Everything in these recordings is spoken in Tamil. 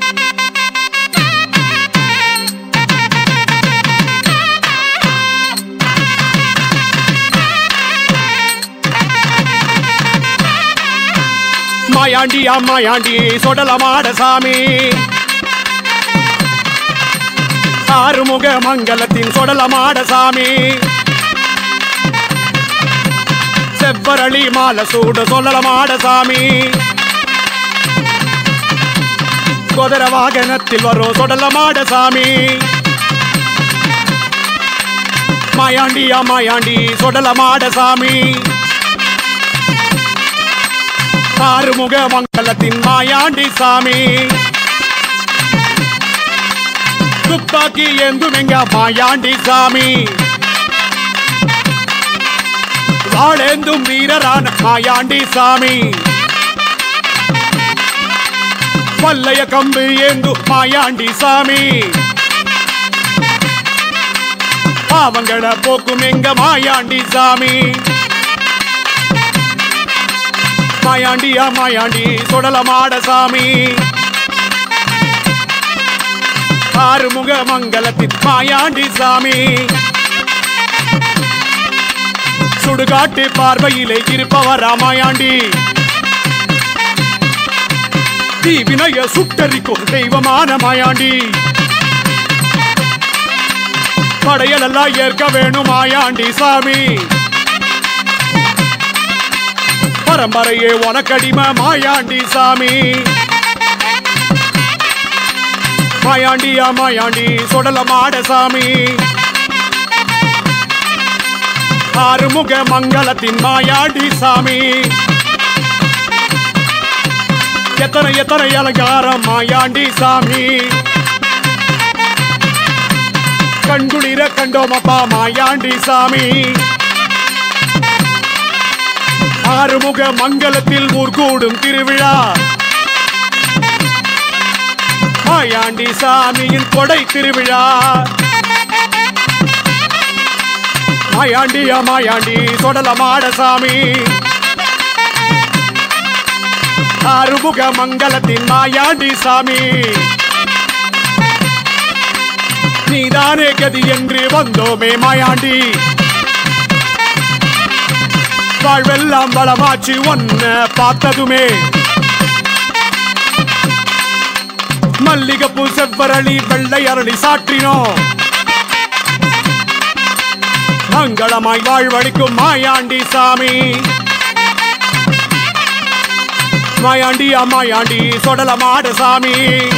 மாயாண்டி அம்மாயாண்டி சொடலமாட சாமி ஆறுமுக மங்கலத்தின் சொடலமாட சாமி செவ்வரளி மால சூடு சொல்லலமாட சாமி குதிர வாகனத்தில் வரும் சொடலமாட சாமி மாயாண்டி அம்மாயாண்டி சொடலமாட சாமி ஆறுமுக மங்கலத்தின் மாயாண்டி சாமி துப்பாக்கி எங்கும் எங்க மாயாண்டி சாமி வாழேந்தும் வீரரான மாயாண்டி சாமி பல்லைய கம்பு ஏந்து மாயாண்டி சாமி பாவங்களை போக்கும் எங்க மாயாண்டி சாமி மாயாண்டியா மாயாண்டி சுடலமாட சாமி ஆறுமுக மங்கலத்தின் மாயாண்டி சாமி சுடுகாட்டு பார்வையிலே இருப்பவரா மாயாண்டி தீவினைய சுட்டரிக்கும் தெய்வமான மாயாண்டி படையலெல்லாம் ஏற்க வேணும் மாயாண்டி சாமி பரம்பரையே உனக்கடிம மாயாண்டி சாமி மாயாண்டியா மாயாண்டி சுடல மாட சாமி ஆறுமுக மங்களத்தின் மாயாண்டி சாமி எத்தனை எத்தனை அலங்காரம் மாயாண்டி சாமி கண்குளிர கண்டோமப்பா மாயாண்டி சாமி ஆறுமுக மங்கலத்தில் ஊர்கூடும் திருவிழா மாயாண்டி சாமியின் கொடை திருவிழா மாயாண்டியா மாயாண்டி சொடலமாட சாமி ஆறுமுக மங்கலத்தின் மாயாண்டி சாமி நீதானே கதி என்று வந்தோமே மாயாண்டி வாழ்வெல்லாம் வளமாச்சு ஒன்ன பார்த்ததுமே மல்லிகைப்பூ செவ்வரளி வெள்ளை அரளி சாற்றினோம் மங்களமாய் வாழ்வழிக்கும் மாயாண்டி சாமி மாயாண்டி அம்மாயாண்டி சொடலமாட சாமி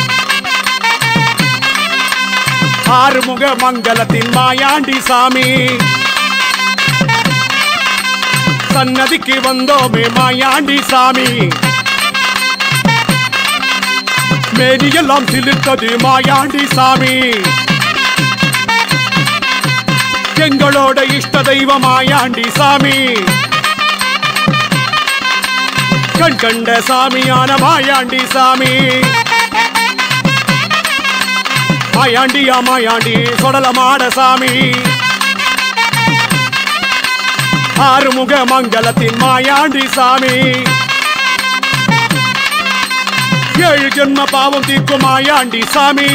ஆறுமுக மங்கலத்தின் மாயாண்டி சாமி சன்னதிக்கு வந்தோமே மாயாண்டி சாமி மேனியெல்லாம் சிலிர்த்தது மாயாண்டி சாமி எங்களோட இஷ்ட தெய்வ மாயாண்டி சாமி கண் கண்ட சாமியான மாயாண்டி சாமி மாயாண்டியா மாயாண்டி சொடலமாட சாமி ஆறுமுக மங்கலத்தின் மாயாண்டி சாமி ஏழு ஜென்ம பாவம் தீர்க்கும் மாயாண்டி சாமி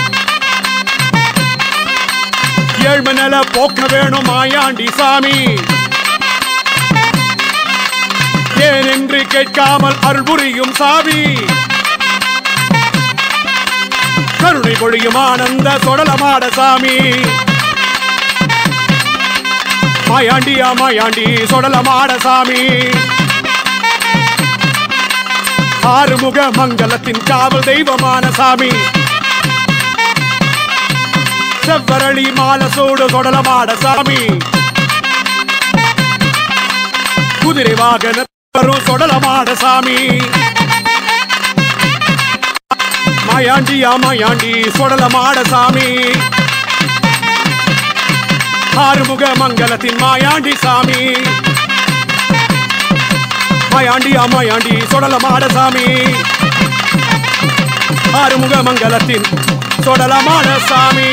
ஏழ்ம நில போக்க வேணும் மாயாண்டி சாமி ஏன் என்று கேட்காமல் அருள் புரியும் சாமி கருணை பொழியும் ஆனந்த சொடலமாட சாமி மாயாண்டியா மாயாண்டி சொடலமாட சாமி ஆறுமுக மங்கலத்தின் காவல் தெய்வமான சாமி செவ்வரளி மாலசோடு சொடலமாட சாமி குதிரை வாகன வரும் சொடலமாட சாமி மாயாண்டியா மாயாண்டி சொடலமாட சாமி ஆறுமுக மங்கலத்தின் மாயாண்டி சாமி மாயாண்டி அம்மாயாண்டி சொடலமாட சாமி ஆறுமுக மங்கலத்தின் சொடலமாட சாமி